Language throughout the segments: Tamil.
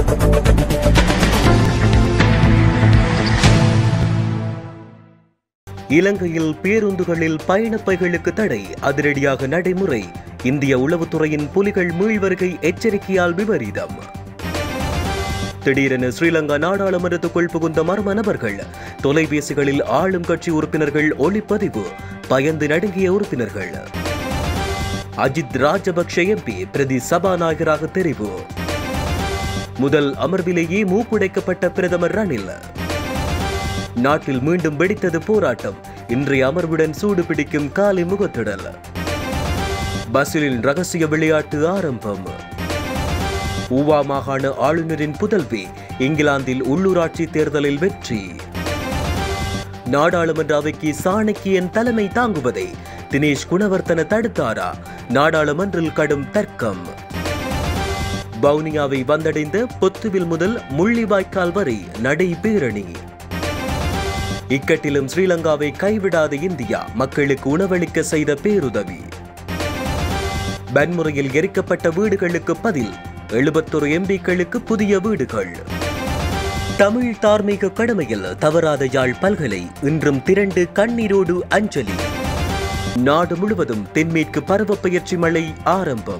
இலங்கையில் பேருந்துகளில் பயணப்பைகளுக்கு தடை அதிரடியாக நடைமுறை இந்திய உளவுத்துறையின் புலிகள் மீள்வருகை எச்சரிக்கையால் விபரீதம் திடீரென ஸ்ரீலங்கா நாடாளுமன்றத்துக்குள் புகுந்த மர்ம நபர்கள் தொலைபேசிகளில் ஆளும் கட்சி உறுப்பினர்கள் ஒளிப்பதிவு பயந்து நடுங்கிய உறுப்பினர்கள் அஜித் ராஜபக்ஷ எம்பி பிரதி சபாநாயகராக தெரிவு முதல் அமர்விலேயே மூக்குடைக்கப்பட்ட பிரதமர் ரணில் நாட்டில் மீண்டும் வெடித்தது போராட்டம் இன்றைய அமர்வுடன் சூடு பிடிக்கும் காலை முகத்திடல் பஸ்ஸிலின் ரகசிய விளையாட்டு ஆரம்பம் ஊவா மாகாண ஆளுநரின் புதல்வி இங்கிலாந்தில் உள்ளூராட்சி தேர்தலில் வெற்றி நாடாளுமன்ற அவைக்கு சாணக்கியன் தலைமை தாங்குவதை தினேஷ் குணவர்த்தன தடுத்தாரா நாடாளுமன்றில் கடும் தர்க்கம் வவுனியாவை வந்தடைந்த பொத்துவில் முதல் முள்ளிவாய்க்கால் வரை நடை பேரணி இக்கட்டிலும் ஸ்ரீலங்காவை கைவிடாத இந்தியா மக்களுக்கு உணவளிக்க செய்த பேருதவி வன்முறையில் எரிக்கப்பட்ட வீடுகளுக்கு பதில் எழுபத்தொரு எம்பிக்களுக்கு புதிய வீடுகள் தமிழ் தார்மீக கடமையில் தவறாத யாழ் பல்கலை இன்றும் திரண்டு கண்ணீரோடு அஞ்சலி நாடு முழுவதும் தென்மேற்கு பருவப்பெயர்ச்சி மழை ஆரம்பம்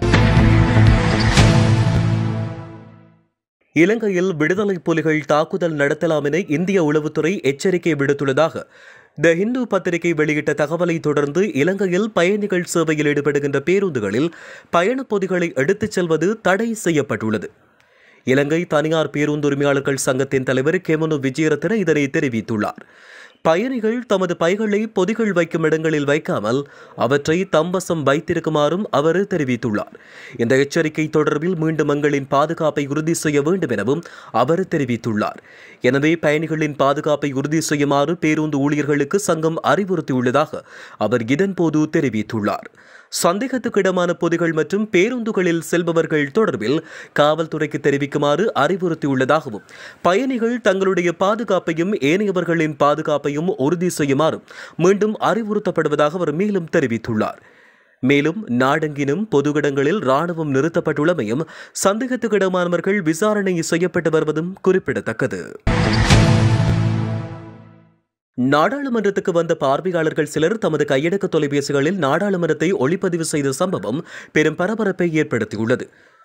இலங்கையில் விடுதலை புலிகள் தாக்குதல் நடத்தலாம் என இந்திய உளவுத்துறை எச்சரிக்கை விடுத்துள்ளதாக த ஹிந்து பத்திரிகை வெளியிட்ட தகவலை தொடர்ந்து இலங்கையில் பயணிகள் சேவையில் ஈடுபடுகின்ற பேருந்துகளில் பயணப் பொதிகளை எடுத்துச் செல்வது தடை செய்யப்பட்டுள்ளது இலங்கை தனியார் பேருந்துரிமையாளர்கள் சங்கத்தின் தலைவர் கெமனு விஜயரத்ன இதனை தெரிவித்துள்ளார் பயணிகள் தமது பைகளை பொதிகள் வைக்கும் இடங்களில் வைக்காமல் அவற்றை தம்பசம் வைத்திருக்குமாறும் அவர் தெரிவித்துள்ளார் இந்த எச்சரிக்கை தொடர்பில் மீண்டும் எங்களின் பாதுகாப்பை உறுதி செய்ய வேண்டும் எனவும் அவர் தெரிவித்துள்ளார் எனவே பயணிகளின் பாதுகாப்பை உறுதி செய்யுமாறு பேருந்து ஊழியர்களுக்கு சங்கம் அறிவுறுத்தியுள்ளதாக அவர் இதன்போது தெரிவித்துள்ளார் சந்தேகத்துக்கிடமான பொதிகள் மற்றும் பேருந்துகளில் செல்பவர்கள் தொடர்பில் காவல்துறைக்கு தெரிவிக்குமாறு அறிவுறுத்தியுள்ளதாகவும் பயணிகள் தங்களுடைய பாதுகாப்பையும் ஏனையவர்களின் பாதுகாப்பையும் உறுதி செய்யுமாறும் மீண்டும் அறிவுறுத்தப்படுவதாக அவர் மேலும் தெரிவித்துள்ளார் மேலும் நாடெங்கினும் பொது இடங்களில் ராணுவம் நிறுத்தப்பட்டுள்ளமையும் சந்தேகத்துக்கிடமானவர்கள் விசாரணை செய்யப்பட்டு வருவதும் குறிப்பிடத்தக்கது நாடாளுமன்றத்துக்கு வந்த பார்வையாளர்கள் சிலர் தமது கையடக்க தொலைபேசிகளில் நாடாளுமன்றத்தை ஒளிப்பதிவு செய்த சம்பவம் பெரும் பரபரப்பை ஏற்படுத்தியுள்ளது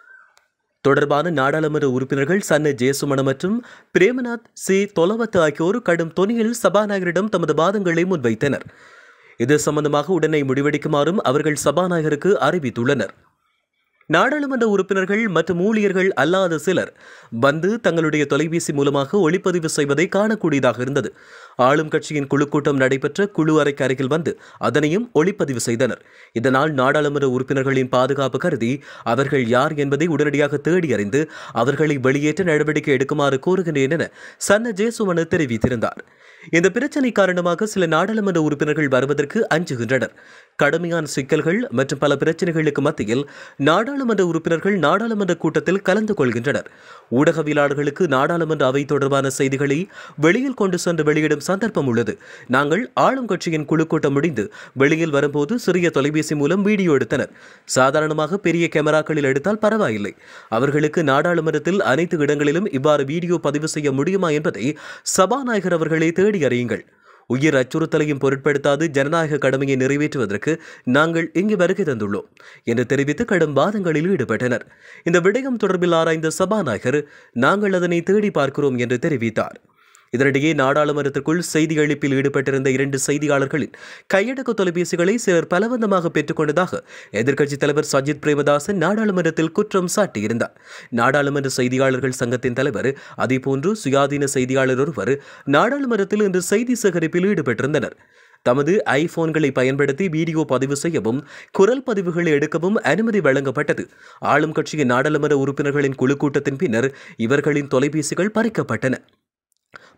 தொடர்பான நாடாளுமன்ற உறுப்பினர்கள் சன்ன ஜெயசுமண மற்றும் பிரேமநாத் சி தொலவத்து ஆகியோர் கடும் தொனியில் சபாநாயகரிடம் தமது வாதங்களை முன்வைத்தனர் இது சம்பந்தமாக உடனே முடிவெடுக்குமாறும் அவர்கள் சபாநாயகருக்கு அறிவித்துள்ளனர் நாடாளுமன்ற உறுப்பினர்கள் மற்றும் ஊழியர்கள் அல்லாத சிலர் வந்து தங்களுடைய தொலைபேசி மூலமாக ஒளிப்பதிவு செய்வதை காணக்கூடியதாக இருந்தது ஆளும் கட்சியின் குழு கூட்டம் நடைபெற்ற குழு அறைக்கு அருகில் வந்து அதனையும் ஒளிப்பதிவு செய்தனர் இதனால் நாடாளுமன்ற உறுப்பினர்களின் பாதுகாப்பு கருதி அவர்கள் யார் என்பதை உடனடியாக தேடி அறிந்து அவர்களை வெளியேற்ற நடவடிக்கை எடுக்குமாறு கோருகின்றேன் என சன்ன ஜேசுமனு தெரிவித்திருந்தார் இந்த பிரச்சனை காரணமாக சில நாடாளுமன்ற உறுப்பினர்கள் வருவதற்கு அஞ்சுகின்றனர் கடுமையான சிக்கல்கள் மற்றும் பல பிரச்சனைகளுக்கு மத்தியில் நாடாளுமன்ற உறுப்பினர்கள் நாடாளுமன்ற கூட்டத்தில் கலந்து கொள்கின்றனர் ஊடகவியலாளர்களுக்கு நாடாளுமன்ற அவை தொடர்பான செய்திகளை வெளியில் கொண்டு சென்று வெளியிடும் சந்தர்ப்பம் உள்ளது நாங்கள் ஆளும் கட்சியின் குழு கூட்டம் முடிந்து வெளியில் வரும்போது சிறிய தொலைபேசி மூலம் வீடியோ எடுத்தனர் சாதாரணமாக பெரிய கேமராக்களில் எடுத்தால் பரவாயில்லை அவர்களுக்கு நாடாளுமன்றத்தில் அனைத்து இடங்களிலும் இவ்வாறு வீடியோ பதிவு செய்ய முடியுமா என்பதை சபாநாயகர் அவர்களே தேடி அறியுங்கள் உயிர் அச்சுறுத்தலையும் பொருட்படுத்தாது ஜனநாயக கடமையை நிறைவேற்றுவதற்கு நாங்கள் இங்கு வருகை தந்துள்ளோம் என்று தெரிவித்து கடும் வாதங்களில் ஈடுபட்டனர் இந்த விடயம் தொடர்பில் ஆராய்ந்த சபாநாயகர் நாங்கள் அதனை தேடி பார்க்கிறோம் என்று தெரிவித்தார் இதனிடையே நாடாளுமன்றத்திற்குள் செய்தி அளிப்பில் ஈடுபட்டிருந்த இரண்டு செய்தியாளர்களின் கையடக்க தொலைபேசிகளை சிலர் பலவந்தமாக பெற்றுக்கொண்டதாக எதிர்க்கட்சித் தலைவர் சஜித் பிரேமதாசன் நாடாளுமன்றத்தில் குற்றம் சாட்டியிருந்தார் நாடாளுமன்ற செய்தியாளர்கள் சங்கத்தின் தலைவர் அதேபோன்று சுயாதீன செய்தியாளர் ஒருவர் நாடாளுமன்றத்தில் இன்று செய்தி சேகரிப்பில் ஈடுபட்டிருந்தனர் தமது ஐபோன்களை பயன்படுத்தி வீடியோ பதிவு செய்யவும் குரல் பதிவுகளை எடுக்கவும் அனுமதி வழங்கப்பட்டது ஆளும் கட்சியின் நாடாளுமன்ற உறுப்பினர்களின் குழு கூட்டத்தின் பின்னர் இவர்களின் தொலைபேசிகள் பறிக்கப்பட்டன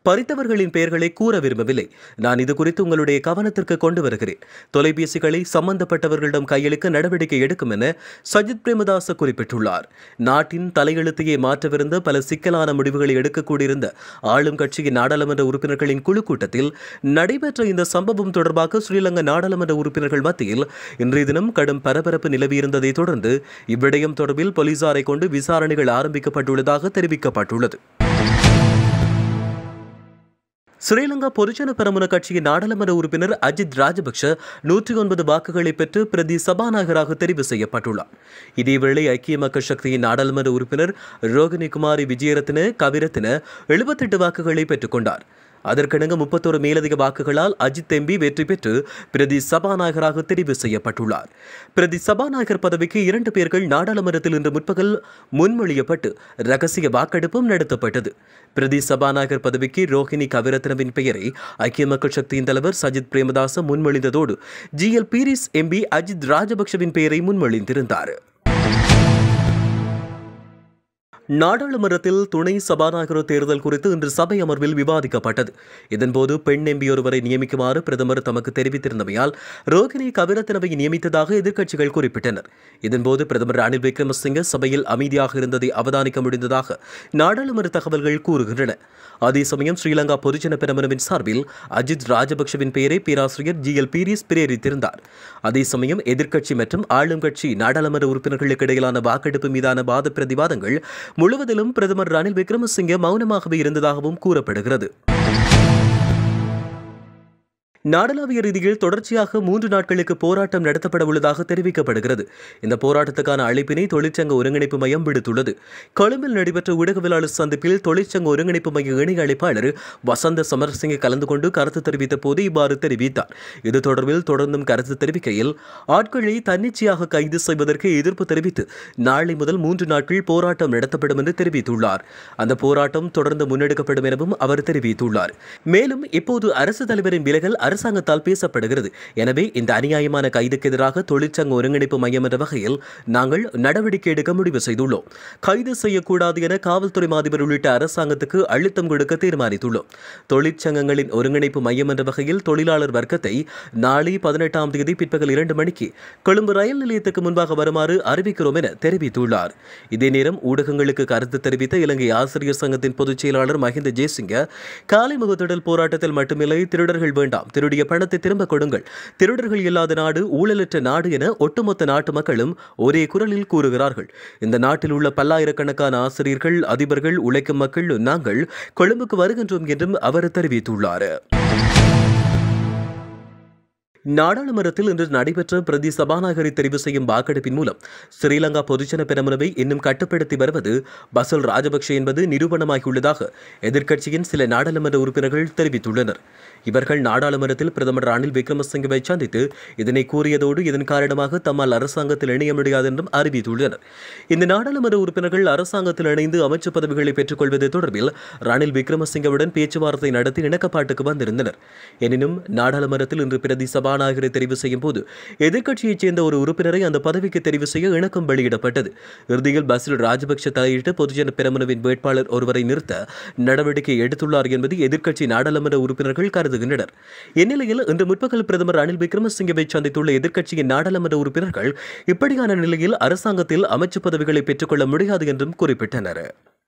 பறித்தவர்களின் பெயர்களை கூற விரும்பவில்லை நான் இது குறித்து உங்களுடைய கவனத்திற்கு கொண்டு வருகிறேன் தொலைபேசிகளை சம்பந்தப்பட்டவர்களிடம் கையளிக்க நடவடிக்கை எடுக்கும் என சஜித் பிரேமதாச குறிப்பிட்டுள்ளார் நாட்டின் தலையெழுத்தையே மாற்றவிருந்த பல சிக்கலான முடிவுகளை எடுக்கக்கூடியிருந்த ஆளும் கட்சியின் நாடாளுமன்ற உறுப்பினர்களின் குழு கூட்டத்தில் நடைபெற்ற இந்த சம்பவம் தொடர்பாக ஸ்ரீலங்கா நாடாளுமன்ற உறுப்பினர்கள் மத்தியில் இன்றைய தினம் கடும் பரபரப்பு நிலவியிருந்ததை தொடர்ந்து இவ்விடயம் தொடர்பில் போலீசாரை கொண்டு விசாரணைகள் ஆரம்பிக்கப்பட்டுள்ளதாக தெரிவிக்கப்பட்டுள்ளது ஸ்ரீலங்கா பொதுஜன பெரமுன கட்சியின் நாடாளுமன்ற உறுப்பினர் அஜித் ராஜபக்ஷ நூற்றி ஒன்பது வாக்குகளை பெற்று பிரதி சபாநாயகராக தெரிவு செய்யப்பட்டுள்ளார் இதேவேளை ஐக்கிய மக்கள் சக்தியின் நாடாளுமன்ற உறுப்பினர் ரோகிணி குமாரி விஜயரத்ன கவிரத்ன எழுபத்தெட்டு வாக்குகளை பெற்றுக்கொண்டார் அதற்கிணங்க முப்பத்தோரு மேலதிக வாக்குகளால் அஜித் எம்பி வெற்றி பெற்று பிரதி சபாநாயகராக தெரிவு செய்யப்பட்டுள்ளார் பிரதி சபாநாயகர் பதவிக்கு இரண்டு பேர்கள் நாடாளுமன்றத்தில் இன்று முற்பகல் முன்மொழியப்பட்டு ரகசிய வாக்கெடுப்பும் நடத்தப்பட்டது பிரதி சபாநாயகர் பதவிக்கு ரோஹிணி கவிரத்னவின் பெயரை ஐக்கிய மக்கள் சக்தியின் தலைவர் சஜித் பிரேமதாச முன்மொழிந்ததோடு G L Peiris MP Ajith ராஜபக்ஷவின் பெயரை முன்மொழிந்திருந்தார் நாடாளுமன்றத்தில் துணை சபாநாயகர் தேர்தல் குறித்து இன்று சபை அமர்வில் விவாதிக்கப்பட்டது இதன்போது பெண் எம்பி ஒருவரை நியமிக்குமாறு பிரதமர் தமக்கு தெரிவித்திருந்தமையால் ரோகிணி கவிரத்னவை நியமித்ததாக எதிர்க்கட்சிகள் குறிப்பிட்டனர் இதன்போது பிரதமர் ரணில் விக்ரமசிங்க சபையில் அமைதியாக இருந்ததை அவதானிக்க முடிந்ததாக நாடாளுமன்ற தகவல்கள் கூறுகின்றன அதே சமயம் ஸ்ரீலங்கா பொதுஜன பெரமுனவின் சார்பில் அஜித் ராஜபக்ஷவின் பெயரை பேராசிரியர் ஜி எல் பீரிஸ் பிரேரித்திருந்தார் அதே சமயம் எதிர்க்கட்சி மற்றும் ஆளும் கட்சி நாடாளுமன்ற உறுப்பினர்களுக்கு இடையிலான வாக்கெடுப்பு மீதான வாத பிரதிவாதங்கள் முழுவதிலும் பிரதமர் ரணில் விக்ரமசிங்கே மௌனமாகவே இருந்ததாகவும் கூறப்படுகிறது நாடளாவிய ரீதியில் தொடர்ச்சியாக மூன்று நாட்களுக்கு போராட்டம் நடத்தப்பட உள்ளதாக தெரிவிக்கப்படுகிறது இந்த போராட்டத்துக்கான அழைப்பினை தொழிற்சங்க ஒருங்கிணைப்பு மையம் விடுத்துள்ளது கொழும்பில் நடைபெற்ற ஊடகவியலாளர் சந்திப்பில் தொழிற்சங்க ஒருங்கிணைப்பு மைய இணை அழைப்பாளர் வசந்த சமரசிங்க கலந்து கொண்டு கருத்து தெரிவித்த போது இவ்வாறு தெரிவித்தார் இது தொடர்பில் தொடர்ந்தும் கருத்து தெரிவிக்கையில் ஆட்களை தன்னிச்சையாக கைது செய்வதற்கு எதிர்ப்பு தெரிவித்து நாளை முதல் மூன்று நாட்கள் போராட்டம் நடத்தப்படும் என்று தெரிவித்துள்ளார் அந்த போராட்டம் தொடர்ந்து முன்னெடுக்கப்படும் எனவும் அவர் தெரிவித்துள்ளார் மேலும் இப்போது அரசு தலைவரின் விலகல் அரசாங்கத்தால் பேசப்படுகிறது எனவே இந்த அநியாயமான கைதுக்கு எதிராக தொழிற்சங்க ஒருங்கிணைப்பு மையம் என்ற வகையில் நாங்கள் நடவடிக்கை எடுக்க முடிவு செய்துள்ளோம் கைது செய்யக்கூடாது என காவல்துறை மாதிபர் உள்ளிட்ட அரசாங்கத்துக்கு அழுத்தம் கொடுக்க தீர்மானித்துள்ளோம் தொழிற்சங்கங்களின் ஒருங்கிணைப்பு மையம் என்ற வகையில் தொழிலாளர் வர்க்கத்தை நாளை பதினெட்டாம் தேதி பிற்பகல் இரண்டு மணிக்கு கொழும்பு ரயில் நிலையத்துக்கு முன்பாக வருமாறு அறிவிக்கிறோம் என தெரிவித்துள்ளார் இதே நேரம் ஊடகங்களுக்கு கருத்து தெரிவித்த இலங்கை ஆசிரியர் சங்கத்தின் பொதுச் செயலாளர் மஹிந்த ஜெயசிங்க காலை முகத்திடல் போராட்டத்தில் மட்டுமில்லை திருடர்கள் வேண்டாம் திருடிய பணத்தை திரும்ப கொடுங்கள் திருடர்கள் இல்லாத நாடு ஊழலற்ற நாடு என ஒட்டுமொத்த நாட்டு மக்களும் ஒரே குரலில் கூறுகிறார்கள் இந்த நாட்டில் உள்ள பல்லாயிரக்கணக்கான ஆசிரியர்கள் அதிபர்கள் உழைக்கும் மக்கள் நாங்கள் கொழும்புக்கு வருகின்றோம் என்றும் அவர் தெரிவித்துள்ளார் நாடாளுமன்றத்தில் இன்று நடைபெற்ற பிரதி சபாநாயகரை தெரிவு செய்யும் வாக்கெடுப்பின் மூலம் ஸ்ரீலங்கா பொதுஜன பெரமுனவை இன்னும் கட்டுப்படுத்தி வருவது பசல் ராஜபக்ஷ என்பது நிரூபணமாகியுள்ளதாக எதிர்க்கட்சியின் சில நாடாளுமன்ற உறுப்பினர்கள் தெரிவித்துள்ளனர் இவர்கள் நாடாளுமன்றத்தில் பிரதமர் ரணில் விக்ரமசிங்கவை சந்தித்து இதனை கூறியதோடு இதன் காரணமாக தம்மால் அரசாங்கத்தில் இணைய முடியாது என்றும் அறிவித்துள்ளனர் இந்த நாடாளுமன்ற உறுப்பினர்கள் அரசாங்கத்தில் இணைந்து அமைச்சு பதவிகளை பெற்றுக்கொள்வது தொடர்பில் ரணில் விக்ரமசிங்கவுடன் பேச்சுவார்த்தை நடத்தி இணக்கப்பாட்டுக்கு வந்திருந்தனர் எனினும் நாடாளுமன்றத்தில் இன்று பிரதி சபாநாயகரை தெரிவு செய்யும் போது எதிர்க்கட்சியைச் சேர்ந்த ஒரு உறுப்பினரை அந்த பதவிக்கு தெரிவு செய்ய இணக்கம் வெளியிடப்பட்டது இறுதியில் பசில் ராஜபக்ஷ தலையிட்டு பொதுஜன பெரமுனவின் வேட்பாளர் ஒருவரை நிறுத்த நடவடிக்கை எடுத்துள்ளார் என்பது எதிர்க்கட்சி நாடாளுமன்ற உறுப்பினர்கள் கருதுகின்றனர் இந்நிலையில் இன்று முற்பகல் பிரதமர் ரணில் விக்ரமசிங்கவை சந்தித்துள்ள எதிர்க்கட்சியின் நாடாளுமன்ற உறுப்பினர்கள் இப்படியான நிலையில் அரசாங்கத்தில் அமைச்சு பதவிகளை பெற்றுக்கொள்ள முடியாது என்றும் குறிப்பிட்டனர்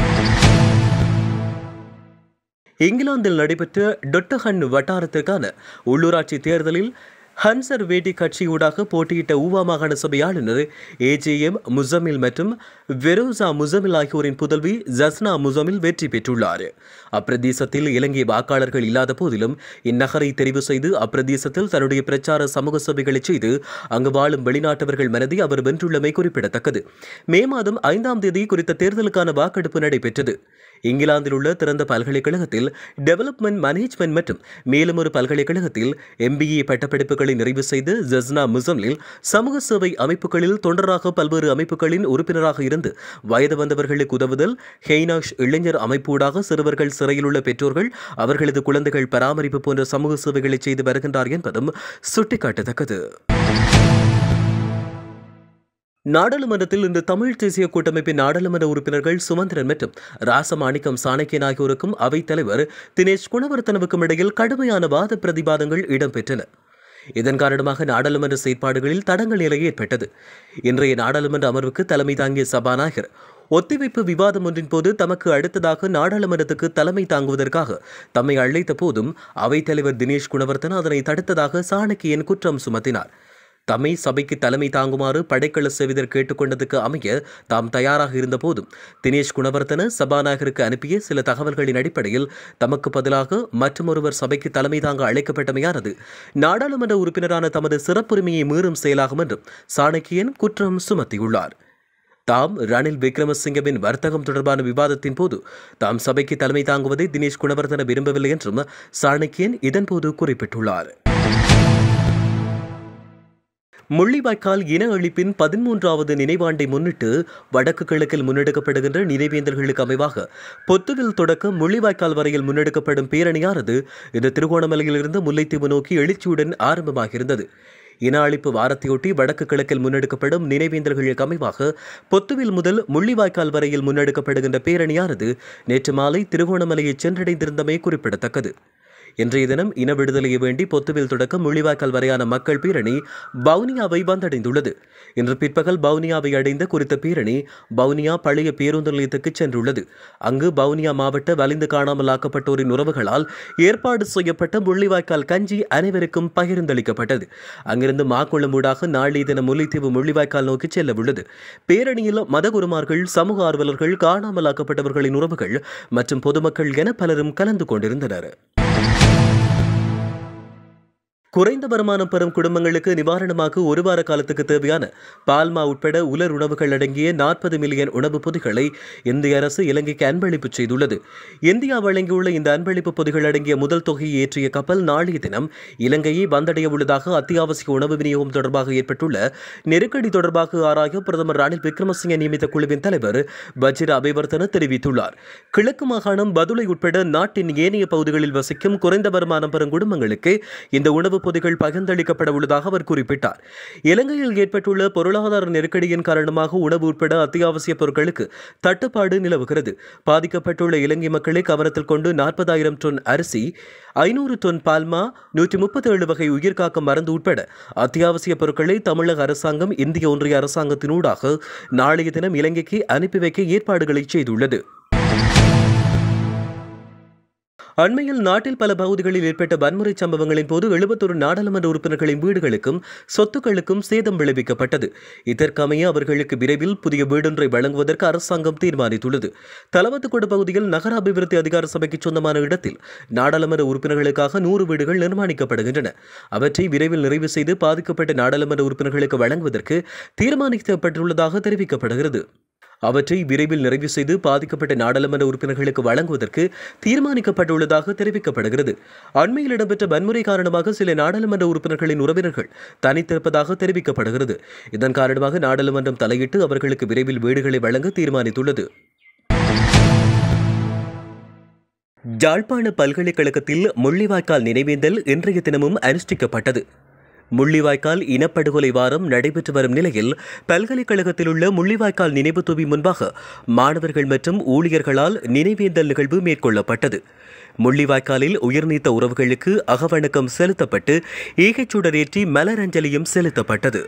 இங்கிலாந்தில் நடைபெற்ற டொட்டஹன் வட்டாரத்திற்கான உள்ளூராட்சி தேர்தலில் ஹன்சர் வேட்டி கட்சியூடாக போட்டியிட்ட ஊவா மாகாண சபை ஆளுநர் ஏஜேஎம் முசமில் மற்றும் வெரோசா முசமில் ஆகியோரின் புதல்வி ஜஸ்னா முசமில் வெற்றி பெற்றுள்ளார் அப்பிரதேசத்தில் இலங்கை வாக்காளர்கள் இல்லாத போதிலும் இந்நகரை தெரிவு செய்து அப்பிரதேசத்தில் தன்னுடைய பிரச்சார சமூக சபைகளை செய்து அங்கு வாழும் வெளிநாட்டவர்கள் மனதை அவர் வென்றுள்ளமை குறிப்பிடத்தக்கது மே மாதம் ஐந்தாம் தேதி குறித்த தேர்தலுக்கான வாக்கெடுப்பு நடைபெற்றது இங்கிலாந்தில் உள்ள திறந்த பல்கலைக்கழகத்தில் டெவலப்மெண்ட் மேனேஜ்மெண்ட் மற்றும் மேலும் ஒரு பல்கலைக்கழகத்தில் எம்பிஏ பட்டப்படிப்புகளை நிறைவு செய்து ஜஸ்னா முசம்லில் சமூக சேவை அமைப்புகளில் தொண்டராக பல்வேறு அமைப்புகளின் உறுப்பினராக இருந்து வயது வந்தவர்களுக்கு உதவுதல் ஹெய்னாஷ் இளைஞர் அமைப்பூடாக சிறுவர்கள் சிறையில் உள்ள பெற்றோர்கள் அவர்களது குழந்தைகள் பராமரிப்பு போன்ற சமூக சேவைகளை செய்து வருகின்றார் என்பதும் சுட்டிக்காட்டத்தக்கது நாடாளுமன்றத்தில் இன்று தமிழ் தேசிய கூட்டமைப்பின் நாடாளுமன்ற உறுப்பினர்கள் சுமந்திரன் மற்றும் ராசமாணிக்கம் சாணக்கியன் ஆகியோருக்கும் அவைத் தலைவர் தினேஷ் குணவர்த்தனவுக்கும் இடையில் கடுமையான வாத பிரதிவாதங்கள் இடம்பெற்றன இதன் காரணமாக நாடாளுமன்ற செயற்பாடுகளில் தடங்கள் நிலை ஏற்பட்டது இன்றைய நாடாளுமன்ற அமர்வுக்கு தலைமை தாங்கிய சபாநாயகர் ஒத்திவைப்பு விவாதம் ஒன்றின் போது தமக்கு அடுத்ததாக நாடாளுமன்றத்துக்கு தலைமை தாங்குவதற்காக தம்மை அழைத்த போதும் அவைத்தலைவர் தினேஷ் குணவர்த்தன அதனை தடுத்ததாக சாணக்கியன் குற்றம் சுமத்தினார் தம்மை சபைக்கு தலைமை தாங்குமாறு படைக்கல செவிதர் கேட்டுக்கொண்டதுக்கு அமைய தாம் தயாராக இருந்த போதும் தினேஷ் குணவர்த்தன சபாநாயகருக்கு அனுப்பிய சில தகவல்களின் அடிப்படையில் தமக்கு பதிலாக மற்றொருவர் சபைக்கு தலைமை தாங்க அழைக்கப்பட்டமையானது நாடாளுமன்ற உறுப்பினரான தமது சிறப்புரிமையை மீறும் செயலாகும் என்றும் சாணக்கியன் குற்றம் சுமத்தியுள்ளார் தாம் ரணில் விக்ரமசிங்கவின் வர்த்தகம் தொடர்பான விவாதத்தின் போது தாம் சபைக்கு தலைமை தாங்குவதை தினேஷ் குணவர்தன விரும்பவில்லை என்றும் சாணக்கியன் இதன்போது குறிப்பிட்டுள்ளார் முள்ளிவாய்க்கால் இன அழிப்பின் பதிமூன்றாவது நினைவாண்டை முன்னிட்டு வடக்கு கிழக்கில் முன்னெடுக்கப்படுகின்ற நினைவேந்தல்களுக்கு அமைவாக பொத்துவில் தொடக்க முள்ளிவாய்க்கால் வரையில் முன்னெடுக்கப்படும் பேரணியானது இந்த திருகோணமலையிலிருந்து முல்லைத்தீவு நோக்கி எழுச்சியுடன் ஆரம்பமாகியிருந்தது இன அழிப்பு வாரத்தையொட்டி வடக்கு கிழக்கில் முன்னெடுக்கப்படும் நினைவேந்தல்களுக்கு அமைவாக பொத்துவில் முதல் முள்ளிவாய்க்கால் வரையில் முன்னெடுக்கப்படுகின்ற பேரணியானது நேற்று மாலை திருகோணமலையை சென்றடைந்திருந்தமை குறிப்பிடத்தக்கது இன்றைய தினம் இன விடுதலையை வேண்டி பொத்துவில் தொடக்கம் முள்ளிவாய்க்கால் வரையான மக்கள் பேரணி பவுனியாவை வந்தடைந்துள்ளது இன்று பிற்பகல் பவுனியாவை அடைந்த குறித்த பேரணி பவுனியா பழைய பேருந்து நிலையத்துக்கு சென்றுள்ளது அங்கு பவுனியா மாவட்ட வலிந்து காணாமல் ஆக்கப்பட்டோரின் உறவுகளால் ஏற்பாடு செய்யப்பட்ட முள்ளிவாய்க்கால் கஞ்சி அனைவருக்கும் பகிர்ந்தளிக்கப்பட்டது அங்கிருந்து மாக்குளம்பூடாக நாளைய தினம் முல்லைத்தீவு முள்ளிவாய்க்கால் நோக்கி செல்ல உள்ளது பேரணியில் மதகுருமார்கள் சமூக ஆர்வலர்கள் காணாமல் ஆக்கப்பட்டவர்களின் உறவுகள் மற்றும் பொதுமக்கள் என பலரும் கலந்து கொண்டிருந்தனர் குறைந்த வருமானம் பெறும் குடும்பங்களுக்கு நிவாரணமாக ஒரு வார காலத்துக்கு தேவையான பால்மா உட்பட உலர் உணவுகள் அடங்கிய நாற்பது மில்லியன் உணவுப் பொதிகளை இந்திய அரசு இலங்கைக்கு அன்பளிப்பு செய்துள்ளது இந்தியா வழங்கியுள்ள இந்த அன்பளிப்பு பொதிகள் அடங்கிய முதல் தொகையை ஏற்றிய கப்பல் நாளைய தினம் இலங்கையை வந்தடைய உள்ளதாக அத்தியாவசிய உணவு விநியோகம் தொடர்பாக ஏற்பட்டுள்ள நெருக்கடி தொடர்பாக ஆராய பிரதமர் ரணில் விக்ரமசிங்க நியமித்த குழுவின் தலைவர் பஜிர அபிவர்த்தன தெரிவித்துள்ளார் கிழக்கு மாகாணம் பதுளை உட்பட நாட்டின் ஏனைய பகுதிகளில் வசிக்கும் குறைந்த வருமானம் பெறும் குடும்பங்களுக்கு இந்த உணவுப் பொதிகள் பகிர்ந்தளிக்கப்பட உள்ளதாக அவர் குறிப்பிட்டார் இலங்கையில் ஏற்பட்டுள்ள பொருளாதார நெருக்கடியின் காரணமாக உணவு உட்பட அத்தியாவசிய பொருட்களுக்கு தட்டுப்பாடு நிலவுகிறது பாதிக்கப்பட்டுள்ள இலங்கை மக்களை கவனத்தில் கொண்டு நாற்பதாயிரம் டொன் அரிசி ஐநூறு டொன் பால்மா நூற்றி முப்பத்தி ஏழு வகை உயிர்காக்கும் மருந்து உட்பட அத்தியாவசிய பொருட்களை தமிழக அரசாங்கம் இந்திய ஒன்றிய அரசாங்கத்தினூடாக நாளைய தினம் இலங்கைக்கு அனுப்பி வைக்க ஏற்பாடுகளை செய்துள்ளது அண்மையில் நாட்டில் பல பகுதிகளில் ஏற்பட்ட வன்முறை சம்பவங்களின் போது எழுபத்தொரு நாடாளுமன்ற உறுப்பினர்களின் வீடுகளுக்கும் சொத்துக்களுக்கும் சேதம் விளைவிக்கப்பட்டது இதற்கமைய அவர்களுக்கு விரைவில் புதிய வீடொன்றை வழங்குவதற்கு அரசாங்கம் தீர்மானித்துள்ளது தலவத்துக்கோடு பகுதியில் நகர அபிவிருத்தி அதிகார சபைக்கு சொந்தமான இடத்தில் நாடாளுமன்ற உறுப்பினர்களுக்காக நூறு வீடுகள் நிர்மாணிக்கப்படுகின்றன அவற்றை விரைவில் நிறைவு செய்து பாதிக்கப்பட்ட நாடாளுமன்ற உறுப்பினர்களுக்கு வழங்குவதற்கு தீர்மானிக்கப்பட்டுள்ளதாக தெரிவிக்கப்படுகிறது அவற்றை விரைவில் நிறைவு செய்து பாதிக்கப்பட்ட நாடாளுமன்ற உறுப்பினர்களுக்கு வழங்குவதற்கு தீர்மானிக்கப்பட்டுள்ளதாக தெரிவிக்கப்படுகிறது அண்மையில் இடம்பெற்ற வன்முறை காரணமாக சில நாடாளுமன்ற உறுப்பினர்களின் உறவினர்கள் தனித்திருப்பதாக தெரிவிக்கப்படுகிறது இதன் காரணமாக நாடாளுமன்றம் தலையிட்டு அவர்களுக்கு விரைவில் வீடுகளை வழங்க தீர்மானித்துள்ளது யாழ்ப்பாண பல்கலைக்கழகத்தில் முள்ளிவாய்க்கால் நினைவேந்தல் இன்றைய தினமும் அனுஷ்டிக்கப்பட்டது முள்ளிவாய்க்கால் இனப்படுகொலை வாரம் நடைபெற்று வரும் நிலையில் பல்கலைக்கழகத்தில் உள்ள முள்ளிவாய்க்கால் நினைவு தூவி முன்பாக மாணவர்கள் மற்றும் ஊழியர்களால் நினைவேந்தல் நிகழ்வு மேற்கொள்ளப்பட்டது முள்ளிவாய்க்காலில் உயிர்நீத்த உறவுகளுக்கு அகவணக்கம் செலுத்தப்பட்டு ஈகைச்சுடரேற்றி மலரஞ்சலியும் செலுத்தப்பட்டது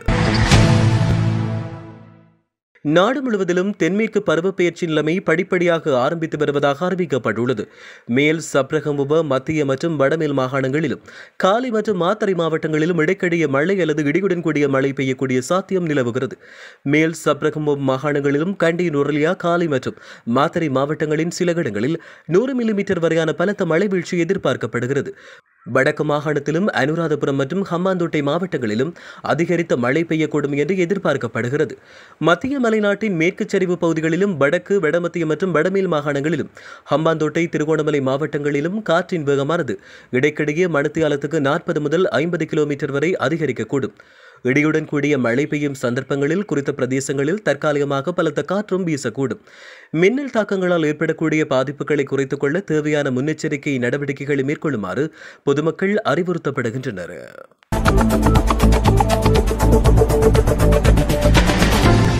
நாடு முழுவதிலும் தென்மேற்கு பருவப்பெயர்ச்சி நிலைமை படிப்படியாக ஆரம்பித்து வருவதாக அறிவிக்கப்பட்டுள்ளது மேல் சப்ரகமுப மத்திய மற்றும் வடமேல் மாகாணங்களிலும் காலி மற்றும் மாத்தறை மாவட்டங்களிலும் இடைக்கிடையே மழை அல்லது இடியுடன் கூடிய மழை பெய்யக்கூடிய சாத்தியம் நிலவுகிறது மேல் சப்ரகமுப மாகாணங்களிலும் கண்டி நுரலியா காலி மற்றும் மாத்தறை மாவட்டங்களின் சில இடங்களில் நூறு மில்லிமீட்டர் வரையான பலத்த மழை வீழ்ச்சி எதிர்பார்க்கப்படுகிறது வடக்கு மாகாணத்திலும் அனுராதபுரம் மற்றும் ஹம்பாந்தோட்டை மாவட்டங்களிலும் அதிகரித்த மழை பெய்யக்கூடும் என்று எதிர்பார்க்கப்படுகிறது மத்திய மலைநாட்டின் மேற்கு சரிவு பகுதிகளிலும் வடக்கு வடமத்திய மற்றும் வடமேல் மாகாணங்களிலும் ஹம்பாந்தோட்டை திருகோணமலை மாவட்டங்களிலும் காற்றின் வேகமானது இடைக்கிடையே மணித்தியாலத்துக்கு நாற்பது முதல் ஐம்பது கிலோமீட்டர் வரை அதிகரிக்கக்கூடும் இடியுடன் கூடிய மழை பெய்யும் சந்தர்ப்பங்களில் குறித்த பிரதேசங்களில் தற்காலிகமாக பலத்த காற்றும் வீசக்கூடும் மின்னல் தாக்கங்களால் ஏற்படக்கூடிய பாதிப்புகளை குறைத்துக் கொள்ள தேவையான முன்னெச்சரிக்கை நடவடிக்கைகளை மேற்கொள்ளுமாறு பொதுமக்கள் அறிவுறுத்தப்படுகின்றனர்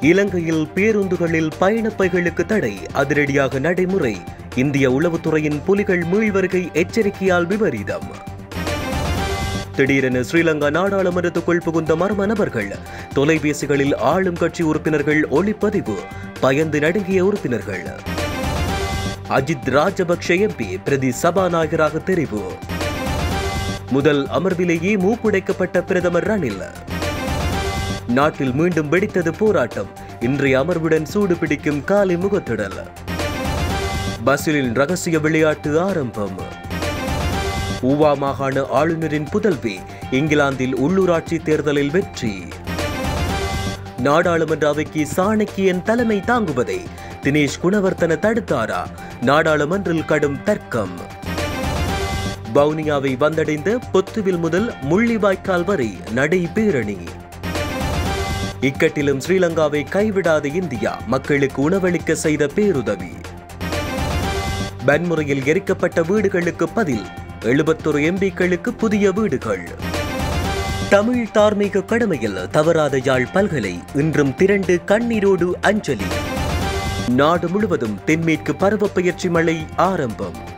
இலங்கையில் பேருந்துகளில் பயணப்பைகளுக்கு தடை அதிரடியாக நடைமுறை இந்திய உளவுத்துறையின் புலிகள் மீள்வருகை எச்சரிக்கையால் விபரீதம் திடீரென ஸ்ரீலங்கா நாடாளுமன்றத்துக்குள் புகுந்த மர்ம நபர்கள் தொலைபேசிகளில் ஆளும் கட்சி உறுப்பினர்கள் ஒளிப்பதிவு பயந்து நடுங்கிய உறுப்பினர்கள் அஜித் ராஜபக்ஷ எம்பி பிரதி சபாநாயகராக தெரிவு முதல் அமர்விலேயே மூக்குடைக்கப்பட்ட பிரதமர் ரணில் நாட்டில் மீண்டும் வெடித்தது போராட்டம் இன்றைய அமர்வுடன் சூடு பிடிக்கும் காலை முகத்திடல் பஸ்ஸில் ரகசிய விளையாட்டு ஆரம்பம் ஊவா மாகாண ஆளுநரின் புதல்வி இங்கிலாந்தில் உள்ளூராட்சி தேர்தலில் வெற்றி நாடாளுமன்ற அவைக்கு சாணக்கியன் தலைமை தாங்குவதை தினேஷ் குணவர்த்தன தடுத்தாரா நாடாளுமன்றில் கடும் தர்க்கம் வவுனியாவை வந்தடைந்த பொத்துவில் முதல் முள்ளிவாய்க்கால் வரை நடை பேரணி இக்கட்டிலும் ஸ்ரீலங்காவை கைவிடாத இந்தியா மக்களுக்கு உணவளிக்க செய்த பேருதவி வன்முறையில் எரிக்கப்பட்ட வீடுகளுக்கு பதில் எழுபத்தொரு எம்பிக்களுக்கு புதிய வீடுகள் தமிழ் தார்மீக கடமையில் தவறாத யாழ் பல்கலை இன்றும் திரண்டு கண்ணீரோடு அஞ்சலி நாடு முழுவதும் தென்மேற்கு பருவப்பெயர்ச்சி மழை ஆரம்பம்